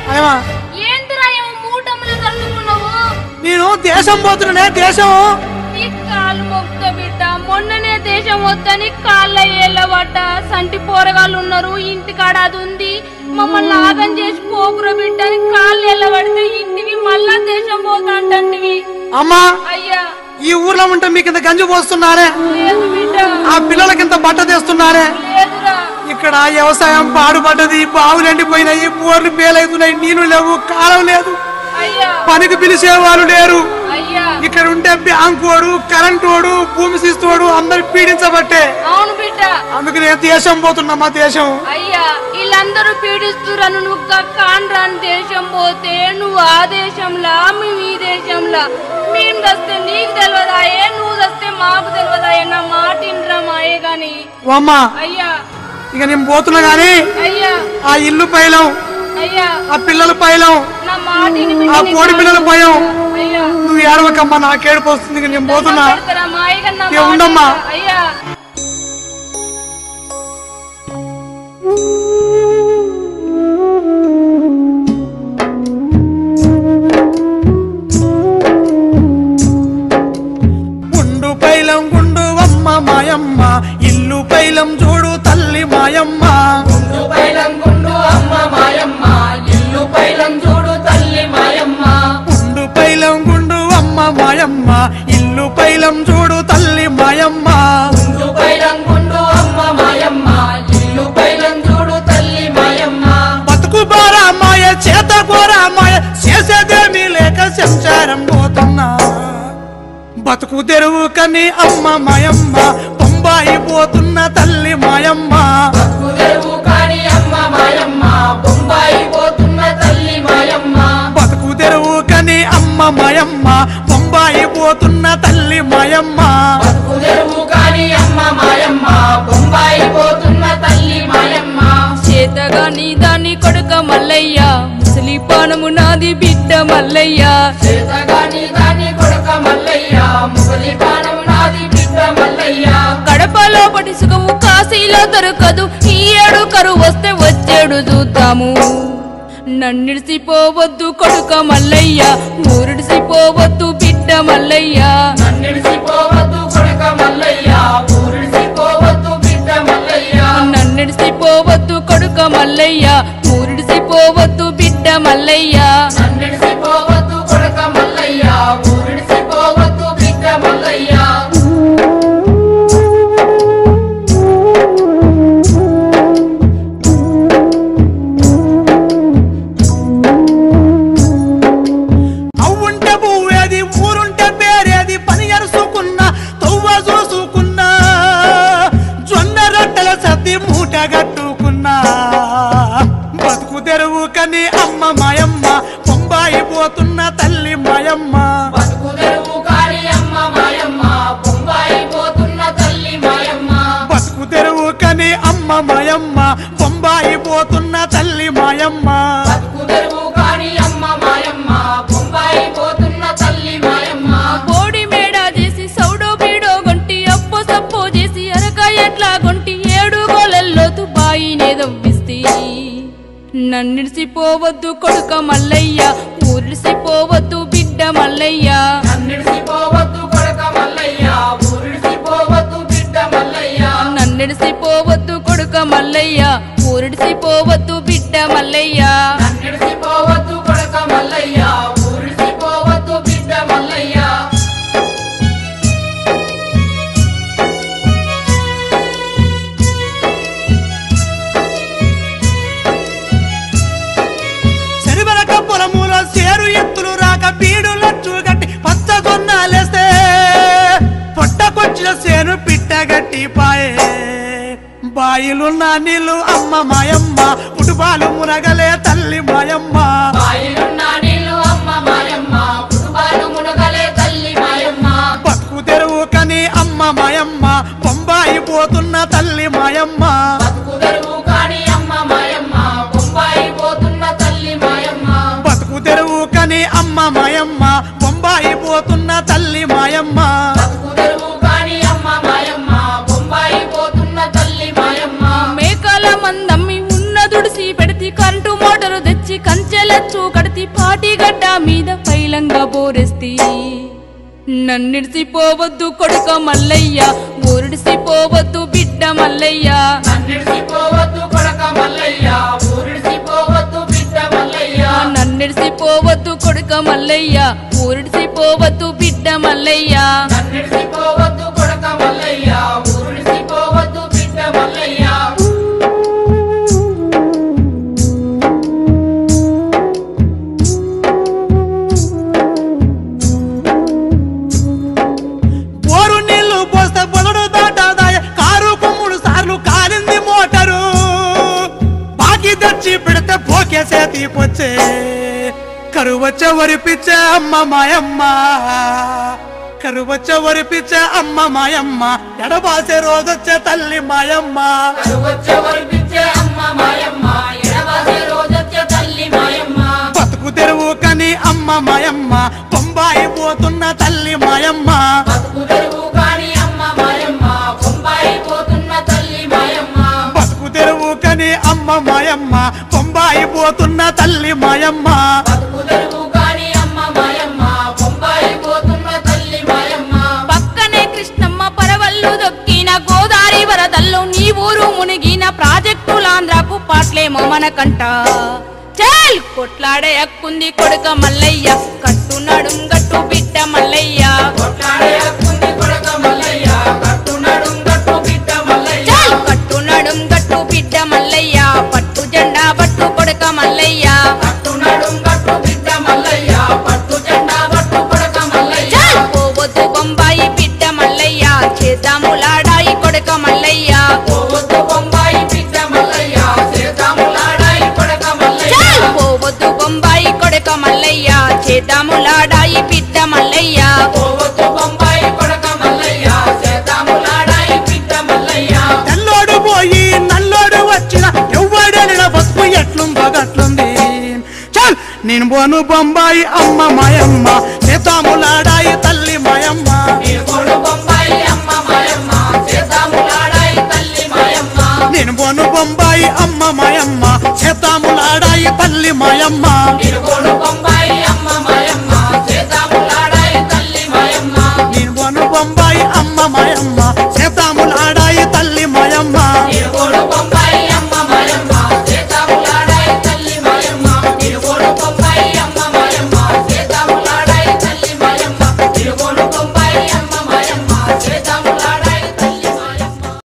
ఏమా ఏందిరా ఏమో మూటములు చల్లుకున్నావు నేను దేశం పోతున్నానే దేశం నీ కాలు మొక్త బిడ్డ మొన్ననే దేశం వద్దని కాళ్ళ ఏళ్ళబడ్డ సంటి పోరగాళ్ళు ఉన్నారు ఇంటికాడ అది ఉంది మమ్మల్ని ఆగం చేసి పోకుర బిడ్డ అని కాళ్ళు ఎల్లబడితే ఇంటికి మళ్ళా దేశం పోతా అంటంటివి అమ్మా అయ్యా ఈ ఊర్లో ఉంటే మీకు ఇంత గంజి పోస్తున్నారే లేదు బిడ్డ ఆ పిల్లలకి ఇంత బట్ట తెస్తున్నారే లేదురా ఇక్కడ వ్యవసాయం పాడుపడ్డది బావులు ఎండిపోయినాయి బోర్లు పేలవుతున్నాయి నీళ్లు లేవు కాలం లేదు అయ్యా పనికి పిలిచే వాళ్ళు లేరు అయ్యా ఇక్కడ ఉంటే బ్యాంకు వాడు కరెంట్ వాడు భూమి శిస్తోడు అందరు పీడించబట్టే అవును బిడ్డ అందుకు నేను దేశం పోతున్నా మా దేశం అయ్యా వీళ్ళందరూ పీడిస్తురను నువ్వు కాన్రాని దేశం పోతే నువ్వు ఆ దేశంలా మేము ఈ దేశంలా మేము దస్తే నీకు తెలియదాయే నువ్వు దస్తే మాకు తెలియదాయే నా మాట ఇంద్రా మాయే గాని ఓ అమ్మా అయ్యా ఇక నేను పోతున్నా గాని అయ్యా ఆ ఇల్లు పైలం అయ్యా ఆ పిల్లలు పైలం నా మాట విని ఆ బిడ్డ కోడి పిల్లలు భయం అయ్యా నువ్వు ఏడవకమ్మా నాకేడుపు వస్తుంది ఇక నేను పోతున్నా పెడతారా మాయ కన్నా ఏ ఉండమ్మా. అయ్యా గుండు పైలం గుండు అమ్మ మాయమ్మ ఇల్లు పైలం చూడు తల్లి మాయమ్మ గుండు పైలం గుండు అమ్మ మాయమ్మ ఇల్లు పైలం చూడు తల్లి మాయమ్మ గుండు పైలం గుండు అమ్మ మాయమ్మ ఇల్లు పైలం చూడు తల్లి మాయమ్మ గుండు పైలం గుండు అమ్మ మాయమ్మ ఇల్లు పైలం చూడు తల్లి మాయమ్మ బతుకు బారా మాయ చేత కోరా మాయ చేసేదేమీ లేక సంసారం పోతున్నా బతుకు తెరువు కని అమ్మ మాయమ్మ బొంబాయి పోతున్న తల్లి మాయమ్మ కుదరువు కాని అమ్మ మాయమ్మ బొంబాయి పోతున్న తల్లి మాయమ్మ బతుకు తెరువు కని అమ్మ మాయమ్మ బొంబాయి పోతున్న తల్లి మాయమ్మ కుదరువు కాని అమ్మ మాయమ్మ బొంబాయి పోతున్న తల్లి మాయమ్మ చేతగాని దాని కొడుక మల్లయ్య ముసలి పానము నాది బిడ్డ మల్లయ్య చేతగాని దాని కొడుక మల్లయ్య ముసలి పానం నాది బిడ్డ మల్లయ్య కడపలో పడి సుఖము కాశీలో దొరకదు ఈ ఏడు కరువు వస్తే వచ్చేడు చూద్దాము నన్నిడిసిపోవద్దు కొడుక మల్లయ్య ఊరిడిసిపోవద్దు బిడ్డ మల్లయ్య నన్నిడిసిపోవద్దు కొడుక మల్లయ్య ఊరిడిసిపోవద్దు బిడ్డ మల్లయ్య నన్నిడిసిపోవద్దు కొడుక మల్లయ్య ఊరిడిసిపోవద్దు బిడ్డ మల్లయ్య నన్నిడిసిపోవద్దు కొడుక మల్లయ్య ఊరిడిసిపోవద్దు బిడ్డ మల్లయ్య అవ్వుంటే పువ్వేది ఊరుంటే పేరేది పని అరుసుకున్నా తవ్వ చూసుకున్నా జొన్న రొట్టెల సర్ది మూట కట్టుకున్నా బతుకు తెరువు కని అమ్మ మాయమ్మ బొంబాయి పోతున్న తల్లి మాయమ్మ బతుకుదెరువు కాని అమ్మ మాయమ్మ బొంబాయి పోతున్న తల్లి మాయమ్మ బతుకు తెరువు కని అమ్మ మాయమ్మ బొంబాయి పోతున్న తల్లి మాయమ్మ బతుకుదెరువు కాని అమ్మ మాయమ్మ బొంబాయి పోతున్న తల్లి మాయమ్మ బోడి మేడ చేసి సౌడో బీడో గొంటి అప్పు సప్పు చేసి అరక ఎట్లా గొంటి ఏడు గోలల్లోతు బాయినే దవ్విస్తే నన్నిడిసిపోవద్దు కొడుక మల్లయ్య ఊరిడిసిపోవద్దు బిడ్డ మల్లయ్య నన్నిడిసిపోవద్దు కొడుక మల్లయ్య ఊరిడిసిపోవద్దు బిడ్డ మల్లయ్య నన్నిడిసిపోవద్దు కొడుక మల్లయ్య ఊరిడిసిపోవద్దు బిడ్డ మల్లయ్య నన్నిడిసిపోవద్దు కొడుక మల్లయ్య ఊరిడిసిపోవద్దు బిడ్డ మల్లయ్య శనివరక పొలములో సేరు ఎత్తులు రాక బీడు లచ్చు గట్టి పచ్చ కొన్నాలేస్తే పొట్టకొచ్చిన సేను పిట్ట గట్టి పాయే బాయిలున్న నీళ్ళు అమ్మ మాయమ్మ పుటుపాలు మునగలే తల్లి మాయమ్మ బాయిలున్న నీళ్ళు అమ్మ మాయమ్మ పుట్టుబాలు మునగలే తల్లి మాయమ్మ బతుకు తెరువు కని అమ్మ మాయమ్మ బొంబాయి పోతున్న తల్లి మాయమ్మ బతుకుదెరువు కాని అమ్మ మాయమ్మ బొంబాయి పోతున్న తల్లి మాయమ్మ బతుకు తెరువు కని అమ్మ మాయమ్మ బొంబాయి పోతున్న తల్లి మాయమ్మ బతుకుదెరువు కాని అమ్మ మాయమ్మ బొంబాయి పోతున్న తల్లి మాయమ్మ మేకల మందమ్మి ఉన్న దుడిసి పెడితే కరెంటు మోటారు తెచ్చి కంచెల లచ్చు కడితి పాటిగడ్డ మీద పైలంగా బోరెస్తి నన్నిడిసిపోవద్దు కొడుక మల్లయ్య ఊరిడిసిపోవద్దు బిడ్డ మల్లయ్య నన్నిడిసిపోవద్దు కొడక మల్లయ్య ఊరిడిసిపోవద్దు బిడ్డ మల్లయ్య నన్నిడిసిపోవద్దు కొడుక మల్లయ్య ఊరిడిసిపోవద్దు బిడ్డ మల్లయ్య నన్నిడిసిపోవద్దు కొడక మల్లయ్య ఊరిడిసిపోవద్దు బిడ్డ మల్లయ్య పోరు నీళ్లు పోస్తే పొలడు దాటాదాయ కారు కొమ్ముడు సార్లు కాలింది మోటారు బాకీ తెచ్చి పెడితే పోకేసే తీపొచ్చే కరువచ్చ వరిపిచ్చే అమ్మ మాయమ్మ కరువచ్చ వరిపిచ్చే అమ్మ మాయమ్మ ఎడబాసే రోజొచ్చే తల్లి మాయమ్మ వచ్చే వరిపించే అమ్మ మాయమ్మ ఎడవాసే రోజొచ్చే తల్లి మాయమ్మ బతుకు తెరువు కని అమ్మ మాయమ్మ బొంబాయి పోతున్న తల్లి మాయమ్మ బతుకు తెరువు కాని అమ్మ మాయమ్మ బొంబాయి పోతున్న తల్లి మాయమ్మ బతుకు తెరువు కని అమ్మ మాయమ్మ బొంబాయి పోతున్న తల్లి మాయమ్మ బతుకు తెరువు కాని అమ్మ మాయమ్మ బొంబాయి పోతున్న తల్లి మాయమ్మ పక్కనే కృష్ణమ్మ పరవళ్ళు దొక్కిన గోదారి వరదల్లో నీ ఊరు మునిగిన ప్రాజెక్టులాంధ్రకు పాట్లేమో మనకంట చల్ కొట్లాడే హక్కుంది కొడుక మల్లయ్య కట్టు నడుం గట్టు బిడ్డ మల్లయ్య కొట్లాడే హక్కుంది కొడక మల్లయ్య కట్టు నడుం గట్టు బిడ్డ మల్లయ్య చల్ కట్టు నడుం గట్టు బిడ్డ మల్లయ్య పట్టు జెండా పట్టు కొడుక మల్లయ్య కట్టు నడుం గట్టు బిడ్డ మల్లయ్య పట్టు జెండా పట్టు కొడక మల్లయ్య చల్ పోవద్దు బొంబాయి బిడ్డ మల్లయ్య చేద్దాము లాడాయి కొడుక మల్లయ్య పోవద్దు బొంబాయి బిడ్డ మల్లయ్య సీతాములాడాయి కొడక మల్లయ్య చల్ పోవద్దు బొంబాయి కొడుక మల్లయ్య చేద్దాము లాడాయి బిడ్డ మల్లయ్య పోవద్దు బొంబాయి కొడక మల్లయ్య సీతాములాడాయి బిడ్డ మల్లయ్య తెల్లోడు పోయి నల్లోడు వచ్చిన ఎవ్వడలిన బతుకు ఎట్లుందో గట్లుంది చల్ నేను పోను బొంబాయి అమ్మ మాయమ్మ సీతాములాడాయి తల్లి మాయమ్మ నీకోడు బొంబాయి అమ్మ మాయమ్మ సీతాములాడాయి తల్లి మాయమ్మ నేను పోను బొంబాయి అమ్మ మాయమ్మ సీతాములాడాయి తల్లి మాయమ్మ నీకోడు బొంబాయి